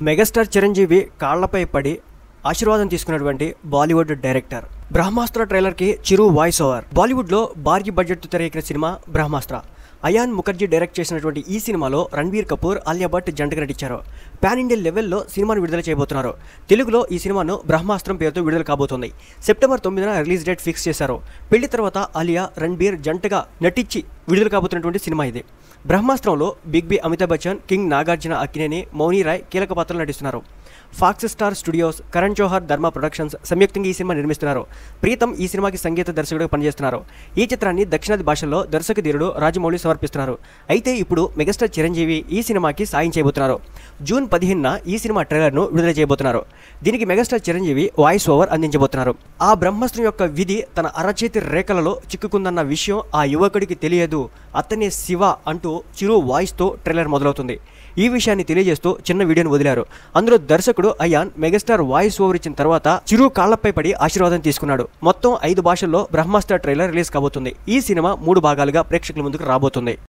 megastar Chiranjeevi కాళ్లపై పడి ఆశీర్వాదం తీసుకున్నటువంటి బాలీవుడ్ డైరెక్టర్ బ్రహ్మాస్త్ర ట్రైలర్కి చిరు వాయిస్ ఓవర్ బాలీవుడ్లో భారీ బడ్జెట్తో తెరకెక్కిన సినిమా బ్రహ్మాస్త్ర అయాన్ ముఖర్జీ డైరెక్ట్ చేసినటువంటి ఈ సినిమాలో రణ్బీర్ కపూర్ ఆలియా భట్ జంటగా నటించారు పాన్ ఇండియన్ లెవెల్లో సినిమాను విడుదల చేయబోతున్నారు తెలుగులో ఈ సినిమాను బ్రహ్మాస్త్రం పేరుతో విడుదల కాబోతుంది సెప్టెంబర్ తొమ్మిదిన రిలీజ్ డేట్ ఫిక్స్ చేశారు పెళ్లి తర్వాత ఆలియా రణ్బీర్ జంటగా నటించి విడుదల కాబోతున్నటువంటి సినిమా ఇది బ్రహ్మాస్త్రంలో big B Amitabh Bachchan king Nagarjuna Akkineni Mouni Roy కీలక పాత్రలు నటిస్తున్నారు Fox Star Studios Karan Johar Dharma Productions సంయుక్తంగా ఈ సినిమా నిర్మిస్తున్నారు ప్రీతం ఈ సినిమాకి సంగీత దర్శకుడిగా పనిచేస్తున్నారు ఈ చిత్రాన్ని దక్షిణాది భాషల్లో దర్శకధీరుడు రాజమౌళి సమర్పిస్తున్నారు అయితే ఇప్పుడు మెగాస్టార్ చిరంజీవి ఈ సినిమాకి సాయం చేయబోతున్నారు జూన్ పదిహేనున ఈ సినిమా ట్రైలర్ను విడుదల చేయబోతున్నారు దీనికి మెగాస్టార్ చిరంజీవి వాయిస్ ఓవర్ అందించబోతున్నారు ఆ బ్రహ్మాస్త్రం యొక్క విధి తన అరచేతి రేఖలలో చిక్కుకుందన్న విషయం ఆ యువకుడికి తెలియదు అతనే శివ అంటూ చిరు వాయిస్తో ట్రైలర్ మొదలవుతుంది ఈ విషయాన్ని తెలియజేస్తూ చిన్న వీడియోను వదిలారు అందులో దర్శకుడు అయాన్ మెగాస్టార్ వాయిస్ ఓవర్ ఇచ్చిన తర్వాత చిరు కాళ్లపై పడి ఆశీర్వాదం తీసుకున్నాడు మొత్తం ఐదు భాషల్లో బ్రహ్మాస్త్ర ట్రైలర్ రిలీజ్ కాబోతుంది ఈ సినిమా మూడు భాగాలుగా ప్రేక్షకుల ముందుకు రాబోతుంది